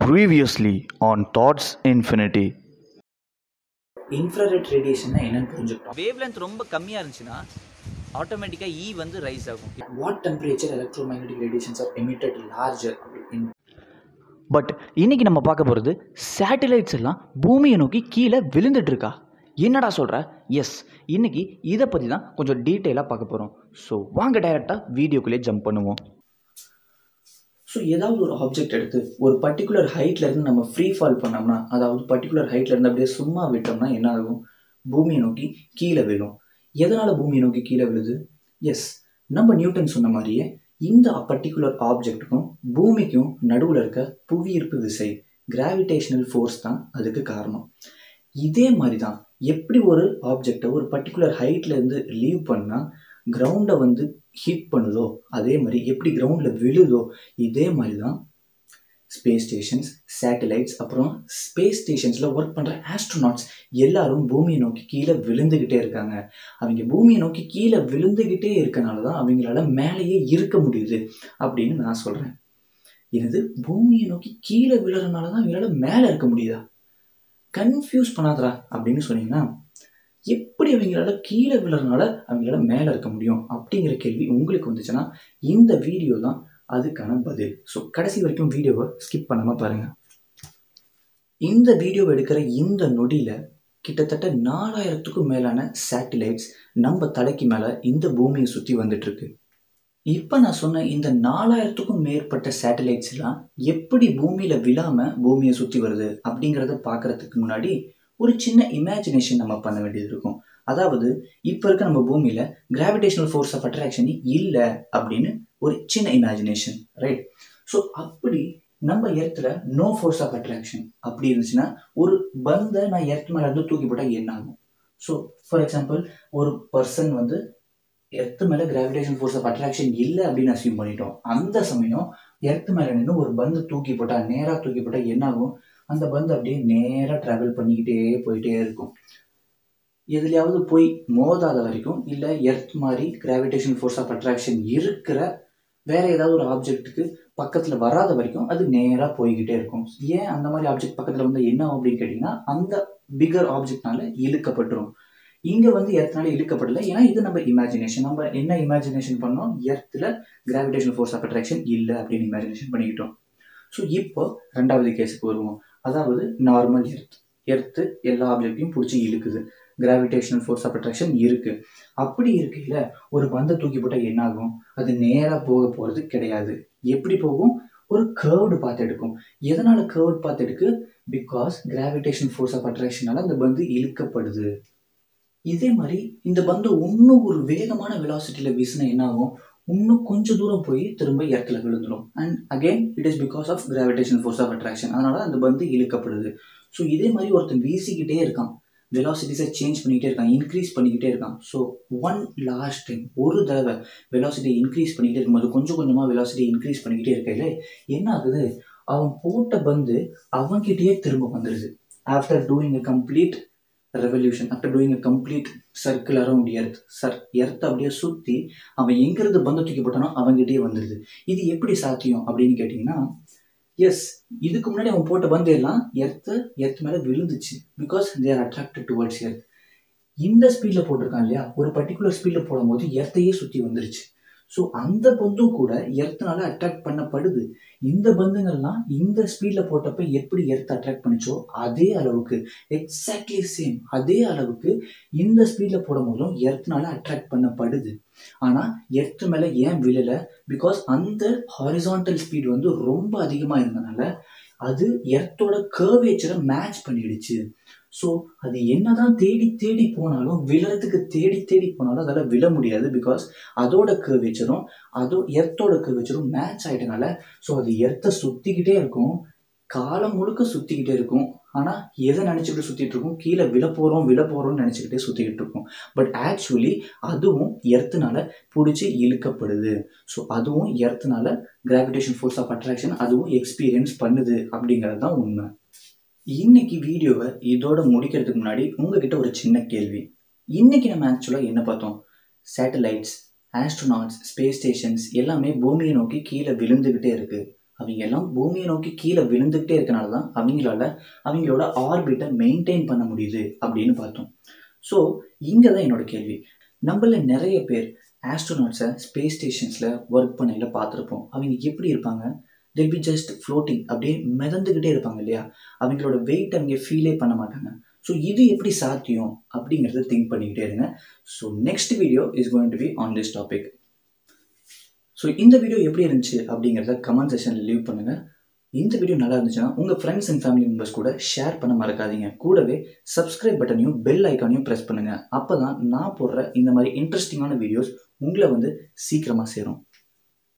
Previously on Thoughts Infinity. Infrared ரேடியேஷன்னா என்னன்னு புரிஞ்சுக்கிட்டோம் வேவ் லென்த் ரொம்ப கம்மியாக இருந்துச்சுன்னா ஆட்டோமேட்டிக்காக இ வந்து ரைஸ் ஆகும் what temperature electromagnetic radiations are emitted larger in but இன்னைக்கு நம்ம பார்க்க போகிறது சேட்டலைட்ஸ் எல்லாம் பூமியை நோக்கி கீழே விழுந்துட்டு இருக்கா என்னடா சொல்கிற எஸ் இன்னைக்கு இதை பற்றி தான் கொஞ்சம் டீட்டெயிலாக பார்க்க போகிறோம் ஸோ வாங்க டைரெக்டாக வீடியோக்குள்ளே ஜம்ப் பண்ணுவோம் ஸோ ஏதாவது ஒரு ஆப்ஜெக்ட் எடுத்து ஒரு பர்டிகுலர் ஹைட்ல இருந்து நம்ம ஃப்ரீ ஃபால் பண்ணோம்னா அதாவது பர்டிகுலர் ஹைட்ல இருந்து அப்படியே சும்மா விட்டோம்னா என்ன ஆகும் பூமியை நோக்கி கீழே விழும் எதனால பூமியை நோக்கி கீழே விழுது எஸ் நம்ம நியூட்டன் சொன்ன மாதிரியே இந்த பர்டிகுலர் ஆப்ஜெக்ட்டுக்கும் பூமிக்கும் நடுவில் இருக்க புவியீர்ப்பு விசை கிராவிடேஷனல் ஃபோர்ஸ் தான் அதுக்கு காரணம் இதே மாதிரி தான் எப்படி ஒரு ஆப்ஜெக்டை ஒரு பர்டிகுலர் ஹைட்ல இருந்து லீவ் பண்ணால் கிரவுண்டை வந்து ஹிட் பண்ணுதோ அதே மாதிரி எப்படி கிரவுண்டில் விழுதோ இதே மாதிரி தான் ஸ்பேஸ் ஸ்டேஷன்ஸ் சேட்டலைட்ஸ் அப்புறம் ஸ்பேஸ் ஸ்டேஷன்ஸில் ஒர்க் பண்ணுற ஆஸ்ட்ரோநாட்ஸ் எல்லாரும் பூமியை நோக்கி கீழே விழுந்துக்கிட்டே இருக்காங்க அவங்க பூமியை நோக்கி கீழே விழுந்துக்கிட்டே இருக்கனால தான் அவங்களால மேலேயே இருக்க முடியுது அப்படின்னு நான் சொல்கிறேன் இது பூமியை நோக்கி கீழே விழுறதுனால தான் அவங்களால மேலே இருக்க முடியுதா கன்ஃபியூஸ் பண்ணாதடா அப்படின்னு சொன்னீங்கன்னா எப்படி அவங்களால கீழே விழுறதுனால அவங்களால மேலே இருக்க முடியும் அப்படிங்கிற கேள்வி உங்களுக்கு வந்துச்சுன்னா இந்த வீடியோ தான் அதுக்கான பதில் ஸோ கடைசி வரைக்கும் வீடியோவை ஸ்கிப் பண்ணாமல் பாருங்கள் இந்த வீடியோவை எடுக்கிற இந்த நொடியில் கிட்டத்தட்ட நாலாயிரத்துக்கும் மேலான சேட்டிலைட்ஸ் நம்ம தலைக்கு மேலே இந்த பூமியை சுற்றி வந்துட்டுருக்கு இப்போ நான் சொன்ன இந்த நாலாயிரத்துக்கும் மேற்பட்ட சேட்டலைட்ஸ் எல்லாம் எப்படி பூமியில் விழாமல் பூமியை சுற்றி வருது அப்படிங்கிறத பார்க்கறதுக்கு முன்னாடி ஒரு சின்ன இமேஜினேஷன் நம்ம பண்ண வேண்டியது இருக்கும் அதாவது இப்போ இருக்க நம்ம பூமியில் கிராவிடேஷனல் ஃபோர்ஸ் ஆஃப் அட்ராக்ஷன் இல்லை அப்படின்னு ஒரு சின்ன இமேஜினேஷன் ரைட் ஸோ அப்படி நம்ம எர்த்தில் நோ ஃபோர்ஸ் ஆஃப் அட்ராக்ஷன் அப்படி இருந்துச்சுன்னா ஒரு பந்தை நான் எர்த் மேலே இருந்து தூக்கி போட்டால் என்ன ஆகும் ஸோ ஃபார் எக்ஸாம்பிள் ஒரு பர்சன் வந்து எர்த்து மேலே கிராவிடேஷன் ஃபோர்ஸ் ஆஃப் அட்ராக்ஷன் இல்லை அப்படின்னு அசியூம் பண்ணிட்டோம் அந்த சமயம் எர்த்து மேலே நின்று ஒரு பந்து தூக்கி போட்டால் நேராக தூக்கி போட்டால் என்ன ஆகும் அந்த பந்து அப்படியே நேராக ட்ராவல் பண்ணிக்கிட்டே போயிட்டே இருக்கும் எதுலையாவது போய் மோதாத வரைக்கும் இல்லை எர்த் மாதிரி கிராவிடேஷன் ஃபோர்ஸ் ஆஃப் அட்ராக்ஷன் இருக்கிற வேற ஏதாவது ஒரு ஆப்ஜெக்ட்டுக்கு பக்கத்தில் வராத வரைக்கும் அது நேராக போய்கிட்டே இருக்கும் ஏன் அந்த மாதிரி ஆப்ஜெக்ட் பக்கத்தில் வந்து என்ன ஆகும் அப்படின்னு கேட்டிங்கன்னா அந்த பிகர் ஆப்ஜெக்ட்னால இழுக்கப்பட்டுரும் இங்கே வந்து எர்த்னால இழுக்கப்படலை ஏன்னா இது நம்ம இமேஜினேஷன் நம்ம என்ன இமேஜினேஷன் பண்ணோம் எர்த்தில் கிராவிடேஷன் ஃபோர்ஸ் ஆஃப் அட்ராக்ஷன் இல்லை அப்படின்னு இமேஜினேஷன் பண்ணிக்கிட்டோம் ஸோ இப்போ ரெண்டாவது கேஸுக்கு வருவோம் அதாவது நார்மல் எர்த் எர்த்து எல்லா ஆப்ஜெக்டையும் பிடிச்சி இழுக்குது கிராவிடேஷனல் ஃபோர்ஸ் ஆஃப் அட்ராக்ஷன் இருக்குது அப்படி இருக்கையில் ஒரு பந்தை தூக்கி போட்டால் என்ன ஆகும் அது நேராக போக போகிறது கிடையாது எப்படி போகும் ஒரு கேர்வ்டு பார்த்து எடுக்கும் எதனால கேர்வ்டு பார்த்து எடுக்கு பிகாஸ் கிராவிடேஷன் ஃபோர்ஸ் ஆஃப் அட்ராக்ஷனால அந்த பந்து இழுக்கப்படுது இதே மாதிரி இந்த பந்து இன்னும் ஒரு வேகமான வெலாசிட்டியில் வீசினா என்ன ஆகும் இன்னும் கொஞ்சம் தூரம் போய் திரும்ப இடத்துல விழுந்துடும் and again it is because of gravitation force of attraction அதனால அந்த பந்து இழுக்கப்படுது ஸோ இதே மாதிரி ஒருத்தன் வீசிக்கிட்டே இருக்கான் வெலாசிட்டிஸை சேஞ்ச் பண்ணிக்கிட்டே இருக்கான் இன்க்ரீஸ் பண்ணிக்கிட்டே இருக்கான் ஸோ ஒன் லாஸ்ட் டைம் ஒரு தடவை வெலாசிட்டி இன்க்ரீஸ் பண்ணிக்கிட்டே இருக்கும்போது கொஞ்சம் கொஞ்சமாக வெலாசிட்டி இன்க்ரீஸ் பண்ணிக்கிட்டே இருக்கையில என்ன ஆகுது அவன் போட்ட பந்து அவன்கிட்டயே திரும்ப வந்துடுது after doing a complete revolution after doing a complete circle around earth சர் எர்த் அப்படியே சுற்றி அவன் எங்கிருந்து பந்து தூக்கி போட்டானோ அவன்கிட்டயே வந்துடுது இது எப்படி சாத்தியம் அப்படின்னு கேட்டிங்கன்னா எஸ் இதுக்கு முன்னாடி அவன் போட்ட பந்து எல்லாம் எர்த்து எர்த் மேலே விழுந்துச்சு because there attracted towards earth இந்த ஸ்பீடில் போட்டிருக்கான் இல்லையா ஒரு பர்டிகுலர் ஸ்பீடில் போடும்போது எர்த்தையே சுற்றி வந்துருச்சு ஸோ அந்த பந்தும் கூட எர்த்தனால அட்ராக்ட் பண்ணப்படுது இந்த பந்துங்கள்லாம் இந்த ஸ்பீடில் போட்டப்ப எப்படி எர்த் அட்ராக்ட் பண்ணிச்சோ அதே அளவுக்கு எக்ஸாக்ட்லி சேம் அதே அளவுக்கு இந்த ஸ்பீடில் போடும் போதும் எர்த்னால அட்ராக்ட் பண்ணப்படுது ஆனால் எர்த்து மேலே ஏன் விழலை பிகாஸ் அந்த ஹாரிசான்டல் ஸ்பீட் வந்து ரொம்ப அதிகமாக இருந்தனால அது எர்த்தோட கர்வேச்சரை மேட்ச் பண்ணிடுச்சு ஸோ அது என்னதான் தேடி தேடி போனாலும் விழறதுக்கு தேடி தேடி போனாலும் அதால் விழ முடியாது பிகாஸ் அதோட கர்வேச்சரும் அதோ எர்த்தோட கர்வேச்சரும் மேட்ச் ஆகிட்டனால ஸோ அது எர்த்தை சுற்றிக்கிட்டே இருக்கும் காலம் முழுக்க சுற்றிக்கிட்டே இருக்கும் ஆனால் எதை நினச்சிக்கிட்டு சுற்றிட்டு இருக்கும் கீழே விழ போகிறோம் விழ போகிறோம்னு நினச்சிக்கிட்டே சுற்றிக்கிட்டு இருக்கும் பட் ஆக்சுவலி அதுவும் எர்த்துனால பிடிச்சி இழுக்கப்படுது ஸோ அதுவும் எர்த்துனால கிராவிடேஷன் ஃபோர்ஸ் ஆஃப் அட்ராக்ஷன் அதுவும் எக்ஸ்பீரியன்ஸ் பண்ணுது அப்படிங்கிறது தான் உண்மை இன்னைக்கு வீடியோவை இதோட முடிக்கிறதுக்கு முன்னாடி உங்ககிட்ட ஒரு சின்ன கேள்வி இன்னைக்கு நம்ம ஆக்சுவலாக என்ன பார்த்தோம் சேட்டலைட்ஸ் ஆஸ்ட்ரோநாட்ஸ் ஸ்பேஸ் ஸ்டேஷன்ஸ் எல்லாமே பூமியை நோக்கி கீழே விழுந்துக்கிட்டே இருக்கு அவங்க எல்லாம் பூமியை நோக்கி கீழே விழுந்துக்கிட்டே இருக்கனால தான் அவங்களால அவங்களோட ஆர்பிட்டை மெயின்டைன் பண்ண முடியுது அப்படின்னு பார்த்தோம் ஸோ இங்கே தான் என்னோட கேள்வி நம்மள நிறைய பேர் ஆஸ்ட்ரோநாட்ஸை ஸ்பேஸ் ஸ்டேஷன்ஸில் ஒர்க் பண்ணையில பார்த்துருப்போம் அவங்க எப்படி இருப்பாங்க தில் பி ஜஸ்ட் ஃப்ளோட்டிங் அப்படியே மிதந்துக்கிட்டே இருப்பாங்க இல்லையா அவங்களோட வெயிட் அவங்க ஃபீலே பண்ண மாட்டாங்க ஸோ இது எப்படி சாத்தியம் அப்படிங்கிறத திங்க் பண்ணிக்கிட்டே இருங்க so next video is going to be on this topic so இந்த வீடியோ எப்படி இருந்துச்சு அப்படிங்கிறத கமெண்ட் செஷனில் லீவ் பண்ணுங்கள் இந்த வீடியோ நல்லா இருந்துச்சுன்னா உங்கள் ஃப்ரெண்ட்ஸ் அண்ட் ஃபேமிலி மெம்பர்ஸ் கூட ஷேர் பண்ண மறக்காதீங்க கூடவே சப்ஸ்கிரைப் பட்டனையும் பெல் ஐக்கானையும் ப்ரெஸ் பண்ணுங்கள் அப்போ தான் நான் போடுற இந்த மாதிரி இன்ட்ரெஸ்டிங்கான வீடியோஸ் உங்களை வந்து சீக்கிரமாக சேரும்